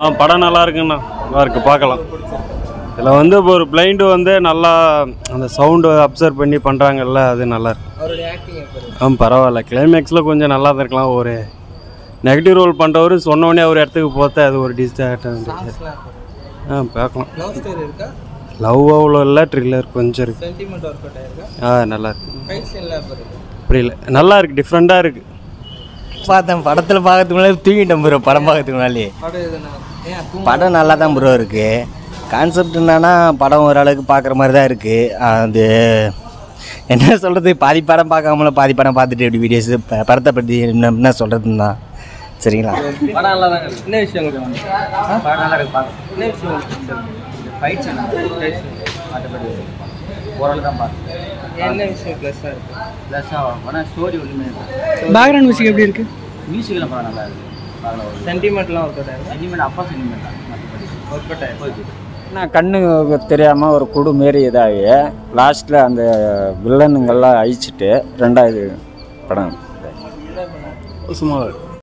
ஆ படம் நல்லா இருக்குண்ணா நல்லா இருக்கு பார்க்கலாம் இதில் வந்து இப்போ ஒரு பிளைண்டு வந்து நல்லா அந்த சவுண்டு அப்சர்வ் பண்ணி பண்ணுறாங்கல்ல அது நல்லா இருக்கு அவருடைய ஆக்டிங் எப்படி இருக்கு? ஆ பரவாயில்ல கிளைமேக்ஸில் கொஞ்சம் நல்லா தான் இருக்கலாம் ஒரு நெகட்டிவ் ரோல் பண்ணுறவர் சொன்னோடனே ஒரு இடத்துக்கு போத்தா அது ஒரு டிஸ்டாக்ட் Songs எல்லாம் எப்படி இருக்கு? ஆ பார்க்கலாம் லவ் ஸ்டோரி இருக்கா லவ் அவ்வளோ இல்லை ட்ரில்லர் கொஞ்சம் இருக்கு சென்டிமெண்ட் ஒர்க் அவுட் ஆயிருக்கா ஆ நல்லா இருக்கு ஃபைட் சீன்லாம் எப்படி இருக்கு புரியல நல்லா இருக்கு டிஃப்ரெண்ட்டாக இருக்கு பார்த்தேன் படத்தில் பார்க்கறதுக்கு முன்னாடி தூங்கிட்டேன் ப்ரோ படம் பார்க்கறதுக்கு முன்னாடி படம் எதுனா ஏன் தூங்க படம் நல்லா தான் ப்ரோ இருக்குது கான்செப்ட் என்னன்னா படம் ஓரளவுக்கு பார்க்குற மாதிரி தான் இருக்குது அது என்ன சொல்கிறது பாதி படம் பார்க்காமல பாதி படம் பார்த்துட்டு எப்படி வீடியோஸ் படத்தை பற்றி என்ன என்ன சொல்கிறதுன்னு தான் சரிங்களா படம் நல்லா தான் இருக்கு என்ன விஷயம் உங்களுக்கு படம் நல்லா இருக்கு பார்க்க என்ன விஷயம் உங்களுக்கு ஃபைட் சீன் மற்றபடி ஓரளவு தான் பார்த்தேன் என்ன விஷயம் ப்ளஸ்ஸாக இருக்கு ப்ளஸ்ஸாக ஆனால் ஸ்டோரி ஒன்றுமே இல்லை பேக்ரவுண்ட் மியூசிக் எப்படி இருக்கு மியூசிக்கில் படம் நல்லா இருக்குது பார்க்கலாம் ஒரு சென்டிமெண்ட்லாம் ஒர்க் அவுட் ஆயிருக்கா சென்டிமெண்ட் அப்பா சென்டிமெண்ட் தான் மற்றபடி ஒர்க் அவுட் ஆயிருக்கு நான் கண்ணு தெரியாமல் ஒரு குடு மாரி இதாகி லாஸ்ட்டில் அந்த வில்லனுங்கெல்லாம் அழிச்சிட்டு ரெண்டாவது படம் சும்மா